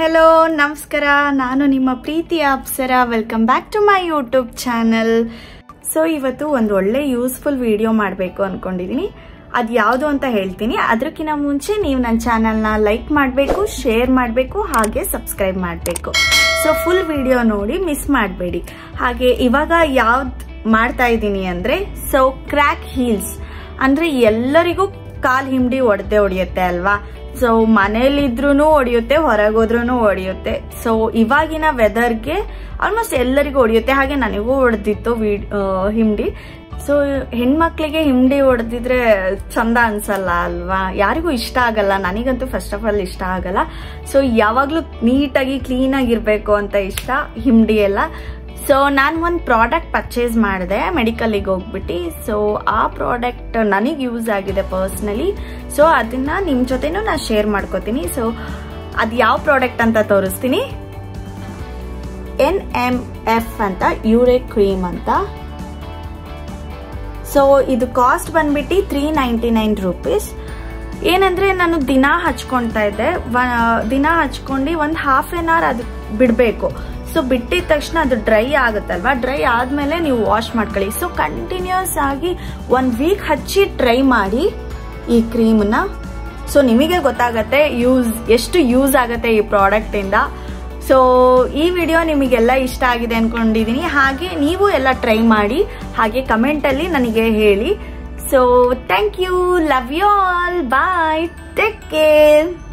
hello ನಮಸ್ಕಾರ ನಾನು ನಿಮ್ಮ ಪ್ರೀತಿಯ Apsara welcome back to my YouTube channel so ಇವತ್ತು ಒಂದು ಒಳ್ಳೆ ಯೂಸ್ಫುಲ್ ವಿಡಿಯೋ ಮಾಡಬೇಕು ಅಂದ್ಕೊಂಡಿದ್ದೀನಿ ಅದು ಯಾವುದು ಅಂತ ಹೇಳ್ತೀನಿ ಅದಕ್ಕಿಂತ ಮುಂಚೆ ನೀವು ನನ್ನ ಚಾನಲ್ನ ಲೈಕ್ ಮಾಡಬೇಕು ಶೇರ್ ಮಾಡಬೇಕು ಹಾಗೆ ಸಬ್ಸ್ಕ್ರೈಬ್ ಮಾಡಬೇಕು ಸೊ ಫುಲ್ ವಿಡಿಯೋ ನೋಡಿ ಮಿಸ್ ಮಾಡಬೇಡಿ ಹಾಗೆ ಇವಾಗ ಯಾವ್ದು ಮಾಡ್ತಾ ಇದ್ದೀನಿ ಅಂದರೆ ಸೊ ಕ್ರ್ಯಾಕ್ ಹೀಲ್ಸ್ ಅಂದರೆ ಎಲ್ಲರಿಗೂ ಕಾಲ್ ಹಿಂಡಿ ಒಡೆದೇ ಹೊಡೆಯುತ್ತೆ ಅಲ್ವಾ ಸೊ ಮನೇಲಿದ್ರೂ ಹೊಡೆಯುತ್ತೆ ಹೊರಗೋದ್ರೂ ಹೊಡೆಯುತ್ತೆ ಸೊ ಇವಾಗಿನ ವೆದರ್ಗೆ ಆಲ್ಮೋಸ್ಟ್ ಎಲ್ಲರಿಗೂ ಹೊಡೆಯುತ್ತೆ ಹಾಗೆ ನನಗೂ ಹೊಡೆದಿತ್ತು ವೀಡ್ ಹಿಂಡಿ ಸೊ ಹೆಣ್ಮಕ್ಳಿಗೆ ಹಿಂಡಿ ಹೊಡೆದಿದ್ರೆ ಚಂದ ಅನ್ಸಲ್ಲ ಅಲ್ವಾ ಯಾರಿಗೂ ಇಷ್ಟ ಆಗಲ್ಲ ನನಗಂತೂ ಫಸ್ಟ್ ಆಫ್ ಆಲ್ ಇಷ್ಟ ಆಗಲ್ಲ ಸೊ ಯಾವಾಗಲೂ ನೀಟಾಗಿ ಕ್ಲೀನಾಗಿರ್ಬೇಕು ಅಂತ ಇಷ್ಟ ಹಿಂಡಿ ಎಲ್ಲ ಸೊ ನಾನು ಒಂದು ಪ್ರಾಡಕ್ಟ್ ಪರ್ಚೇಸ್ ಮಾಡಿದೆ ಮೆಡಿಕಲಿಗೆ ಹೋಗ್ಬಿಟ್ಟು ಸೊ ಆ ಪ್ರಾಡಕ್ಟ್ ನನಗೆ ಯೂಸ್ ಆಗಿದೆ ಪರ್ಸ್ನಲಿ ಸೊ ಅದನ್ನ ನಿಮ್ಮ ಜೊತೆನೂ ನಾನು ಶೇರ್ ಮಾಡ್ಕೋತೀನಿ ಸೊ ಅದು ಯಾವ ಪ್ರಾಡಕ್ಟ್ ಅಂತ ತೋರಿಸ್ತೀನಿ ಎನ್ ಎಮ್ ಎಫ್ ಅಂತ ಯೂರೆ ಕ್ರೀಮ್ ಅಂತ ಸೊ ಇದು ಕಾಸ್ಟ್ ಬಂದ್ಬಿಟ್ಟು ತ್ರೀ ನೈಂಟಿ ನೈನ್ ರುಪೀಸ್ ಏನಂದ್ರೆ ನಾನು ದಿನ ಹಚ್ಕೊಳ್ತಾ ಇದ್ದೆ ದಿನ ಹಚ್ಕೊಂಡು ಒಂದು ಹಾಫ್ ಆನ್ ಅವರ್ ಅದು ಬಿಡಬೇಕು ಸೊ ಬಿಟ್ಟಿದ ತಕ್ಷಣ ಅದು ಡ್ರೈ ಆಗುತ್ತಲ್ವಾ ಡ್ರೈ ಆದಮೇಲೆ ನೀವು ವಾಶ್ ಮಾಡ್ಕೊಳ್ಳಿ ಸೊ ಕಂಟಿನ್ಯೂಸ್ ಆಗಿ ಒನ್ ವೀಕ್ ಹಚ್ಚಿ ಟ್ರೈ ಮಾಡಿ ಈ ಕ್ರೀಮ್ನ ಸೊ ನಿಮಗೆ ಗೊತ್ತಾಗತ್ತೆ ಯೂಸ್ ಎಷ್ಟು ಯೂಸ್ ಆಗುತ್ತೆ ಈ ಪ್ರಾಡಕ್ಟಿಂದ ಸೊ ಈ ವಿಡಿಯೋ ನಿಮಗೆಲ್ಲ ಇಷ್ಟ ಆಗಿದೆ ಅನ್ಕೊಂಡಿದ್ದೀನಿ ಹಾಗೆ ನೀವು ಎಲ್ಲ ಟ್ರೈ ಮಾಡಿ ಹಾಗೆ ಕಮೆಂಟಲ್ಲಿ ನನಗೆ ಹೇಳಿ so thank you love you all bye take care